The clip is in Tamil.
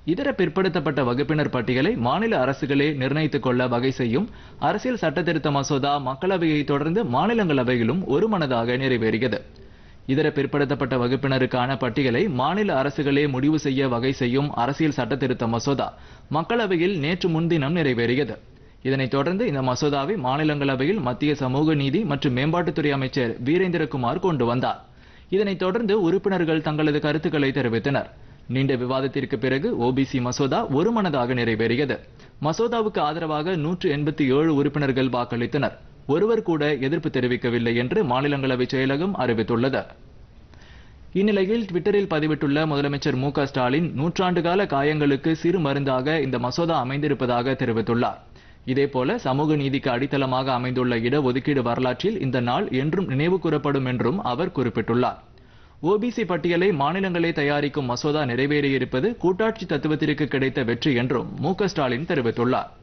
இதர பிற்படுத்தப்பட்ட வகுப்பினர் பட்டியலை மாநில அரசுகளே நிர்ணயித்துக் கொள்ள வகை செய்யும் அரசியல் சட்டத்திருத்த மசோதா மக்களவையை தொடர்ந்து மாநிலங்களவையிலும் ஒருமனதாக நிறைவேறியது இதர பிற்படுத்தப்பட்ட வகுப்பினருக்கான பட்டியலை மாநில அரசுகளே முடிவு செய்ய வகை செய்யும் அரசியல் சட்டத்திருத்த மசோதா மக்களவையில் நேற்று முன்தினம் நிறைவேறியது இதனைத் தொடர்ந்து இந்த மசோதாவை மாநிலங்களவையில் மத்திய சமூக நீதி மற்றும் மேம்பாட்டுத்துறை அமைச்சர் வீரேந்திரகுமார் கொண்டு வந்தார் இதனைத் தொடர்ந்து உறுப்பினர்கள் தங்களது கருத்துக்களை தெரிவித்தனர் நீண்ட விவாதத்திற்கு பிறகு ஓபிசி மசோதா ஒருமனதாக நிறைவேறியது மசோதாவுக்கு ஆதரவாக நூற்று எண்பத்தி ஏழு உறுப்பினர்கள் வாக்களித்தனர் ஒருவர் கூட எதிர்ப்பு தெரிவிக்கவில்லை என்று மாநிலங்களவை செயலகம் அறிவித்துள்ளது இந்நிலையில் ட்விட்டரில் பதிவிட்டுள்ள முதலமைச்சர் மு க ஸ்டாலின் நூற்றாண்டுகால காயங்களுக்கு சிறு மருந்தாக இந்த மசோதா அமைந்திருப்பதாக தெரிவித்துள்ளார் இதேபோல சமூக நீதிக்கு அடித்தளமாக அமைந்துள்ள இடஒதுக்கீடு வரலாற்றில் இந்த நாள் என்றும் நினைவு கூறப்படும் என்றும் அவர் குறிப்பிட்டுள்ளார் ஓபிசி பட்டியலை மாநிலங்களே தயாரிக்கும் மசோதா நிறைவேறியிருப்பது கூட்டாட்சி தத்துவத்திற்கு கிடைத்த வெற்றி என்றும் மு க ஸ்டாலின் தெரிவித்துள்ளார்